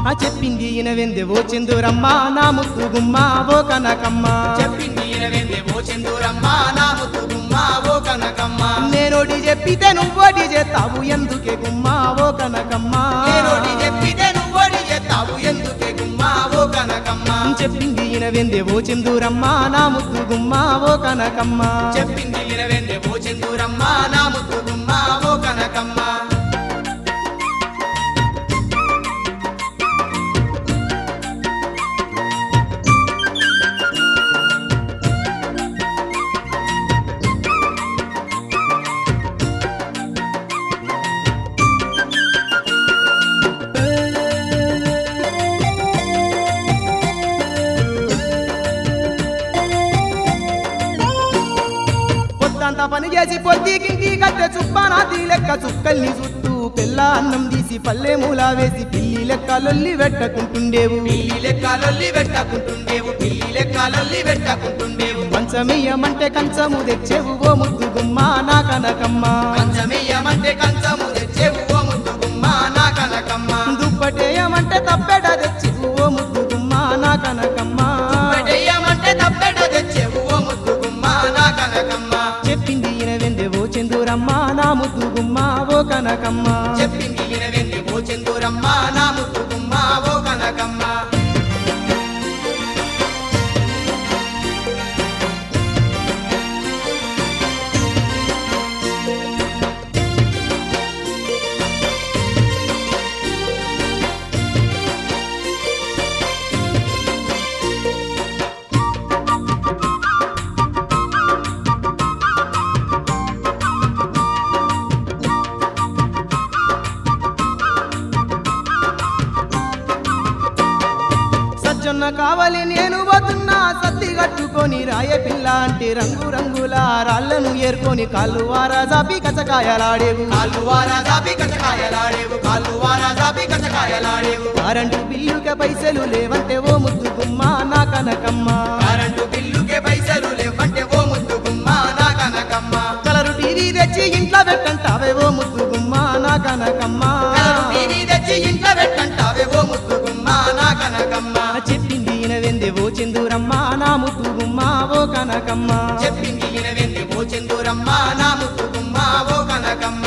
ఆ చెప్పింది ఇనవెందే ఓ చందూరమ్మ నా ముత్తు గుమ్మ ఓ కనకమ్మ చెప్పింది ఇనవేందే ఓ చందూరమ్మ నా ముత్తు గుమ్మ ఓ కనకమ్మ నేనోటి చెప్పితే నువ్వోటి చేస్తావు ఎందుకే గుమ్మ ఓ కనకమ్మ నేనోటి చెప్పితే నువ్వోటి చేస్తావు ఎందుకే గుమ్మ ఓ కనకమ్మ చెప్పింది ఇనవెందే ఓ చందూరమ్మ నా ముత్తు గుమ్మ ఓ కనకమ్మ చెప్పింది ఇనవేందే ఓ చందూరమ్మ నా ముత్తు గుమ్మ ఓ కనకమ్మ పొద్దంతా పని చేసి పొద్దుకింటి కట్టె చుప్పానాది లెక్క చుక్కల్ని చుట్టూ పిల్ల అన్నం తీసి పల్లె మూల వేసి పిల్లి లెక్క లొల్లి పెట్టకుంటుండేవు పిల్లి లెక్కలొల్లి పెట్టకుంటుండేవు పిల్లి లెక్కలొల్లి పెట్టకుంటుండేవు పంచమీయమంటే కంచము తెచ్చేవు ఓ ముద్దు గుమ్మ నా కనకమ్మ పంచమేయమంటే కంచము తెచ్చేవు ఓ ముద్దు గుమ్మ నా కనకమ్మ దుప్పటేయమంటే తప్పెట తెచ్చేవు ఓ ముద్దు గుమ్మ నా కనకమ్మ పెట్టేయమంటే తప్పెట తెచ్చేవు ఓ ముద్దు గుమ్మ నా కనకమ్మ చెప్పింది ఇనవెందే ఓ చందూరమ్మ నా ముద్దు గుమ్మ ఓ కనకమ్మ చెప్పింది వినవెంది ఓ చందూరమ్మ నా ముద్దు గుమ్మ ఓ కనకమ్మ సజ్జొన్న కావాలి నేను పోతున్నా సత్తి కట్టుకొని రాయ పిల్ల అంటే రంగు రంగుల రాళ్ళను ఏర్కొని కాళ్ళు వారా జాపి కచకాయలాడేవు కాళ్ళు వారా జాపి కచకాయలాడేవు కాళ్ళు వారా జాపి కచకాయలాడేవు కరెంటు బిల్లుకే పైసలు లేవంటే ఓ ముద్దు గుమ్మ నా కనకమ్మ కరెంటు బిల్లుకే పైసలు లేవంటే ఓ ముద్దు గుమ్మ నా కనకమ్మ కలరు టీవీ తెచ్చి ఇంట్లో పెట్టంటావే ఓ ముద్దు గుమ్మ నా కనకమ్మ కలరు టీవీ తెచ్చి ఇంట్లో పెట్టంటావే ఓ ముద్దు గుమ్మ నా కనకమ్మ చెప్పింది ఇనవెందే ఓ చందూరమ్మ నా ముద్దు గుమ్మ ఓ కనకమ్మ చెప్పింది వినవెంది ఓ చందూరమ్మ నా ముద్దు గుమ్మ ఓ కనకమ్మ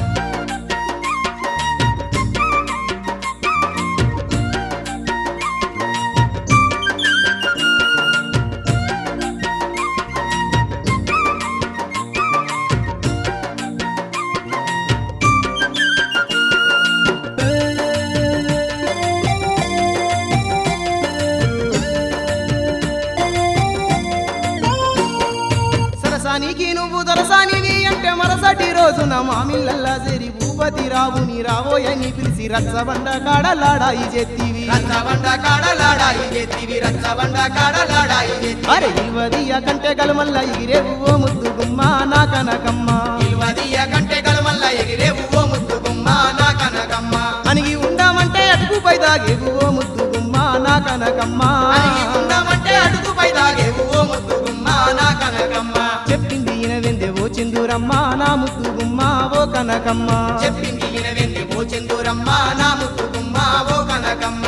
సరసానికి నువ్వు దొరసానివి అంటే మరసటి రోజున మామిళ్ళల్లా చేరి భూపతి రావుని రావోయని పిలిచి రచ్చబండ కాడలాడాయి చెత్తివి రచ్చబండ కాడలాడాయి ఎత్తివి రచ్చబండ కాడలాడాయి ఎత్తివి అరే ఇల్వదియ కంటే గలమల్ల ఎగిరేవు ఓ ముద్దు గుమ్మ నా కనకమ్మ ఇల్వదియ కంటే గలమల్ల ఎగిరేవు ఓ ముద్దు గుమ్మ నా కనకమ్మ అనిగి ఉండామంటే అటుకుపై దాగేవు ఓ ముద్దు గుమ్మ నా కనకమ్మ అలిగి ఉందామంటే అడుగుపై దాగేవు ఓ ముద్దు గుమ్మ నా కనకమ్మ చెప్పింది ఇనవెందే ఓ చందూరమ్మ నా ముద్దు గుమ్మ ఓ కనకమ్మ చెప్పింది వినవెంది ఓ చందూరమ్మ నా ముద్దు గుమ్మ ఓ కనకమ్మ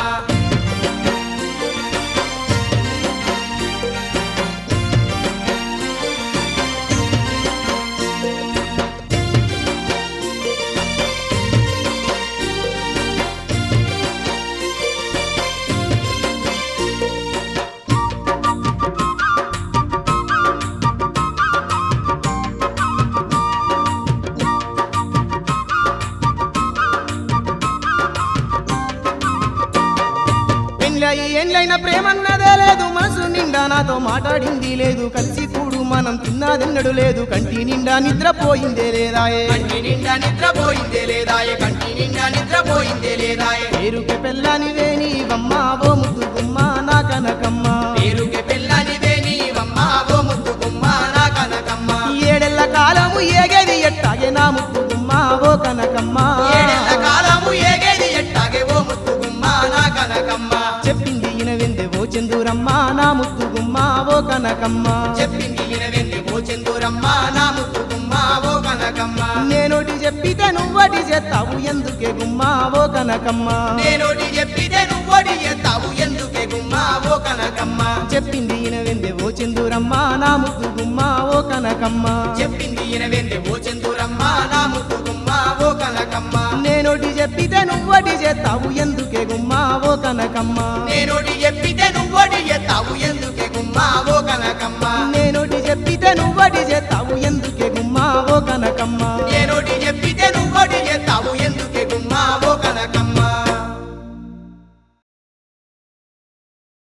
పెళ్ళయి ఏండ్లైన ప్రేమన్నదే లేదు మనసు నిండా నాతో మాట్లాడింది లేదు కలిసి కూడు మనం తిన్నదెన్నడు లేదు కంటి నిండా నిద్రపోయిందే లేదాయే కంటి నిండా నిద్రపోయిందే లేదాయే కంటి నిండా నిద్రపోయిందే లేదాయే పేరుకి పెళ్ళాని వేని వమ్మ ఓ ముద్దు గుమ్మ నా కనకమ్మ పేరుకి పెళ్ళనివే నీవమ్మ ఓ ముద్దు గుమ్మ నా కనకమ్మ ఏడెళ్ళ కాలము ఏగేది ఎట్టాగే నా ముద్దు గుమ్మ ఓ కనకమ్మ ఏడేళ్ల కాలము ఏగేది ఎట్టాగే ఓ ముద్దు గుమ్మ నా కనకమ్మ చెప్పింది ఇనవెందే ఓ చందూరమ్మ నా ముద్దు గుమ్మ ఓ కనకమ్మ చెప్పింది వినవెంది ఓ చందూరమ్మ నా ముద్దు గుమ్మ ఓ కనకమ్మ నేనోటి చెప్పితే నువ్వటి చేస్తావు ఎందుకే గుమ్మ ఓ కనకమ్మ నేనోటి చెప్పితే నువ్వు నువ్వడి ఎత్తావు ఎందుకే గుమ్మా ఓ కనకమ్మ చెప్పింది ఇనవెందే ఓ చందూరమ్మ నా ముద్దు గుమ్మ ఓ కనకమ్మ చెప్పింది ఇనవేంది ఓ చందూరమ్మ నా ముద్దు గుమ్మ ఓ కనకమ్మ నేనోటి చెప్పితే నువ్వటి చేస్తావు ఎందుకే గుమ్మ ఓ కనకమ్మ నేనోటి చెప్పితే నువ్వడి ఎత్తావు ఎందుకే గుమ్మా ఓ కనకమ్మ నేనోటి చెప్పితే నువ్వటి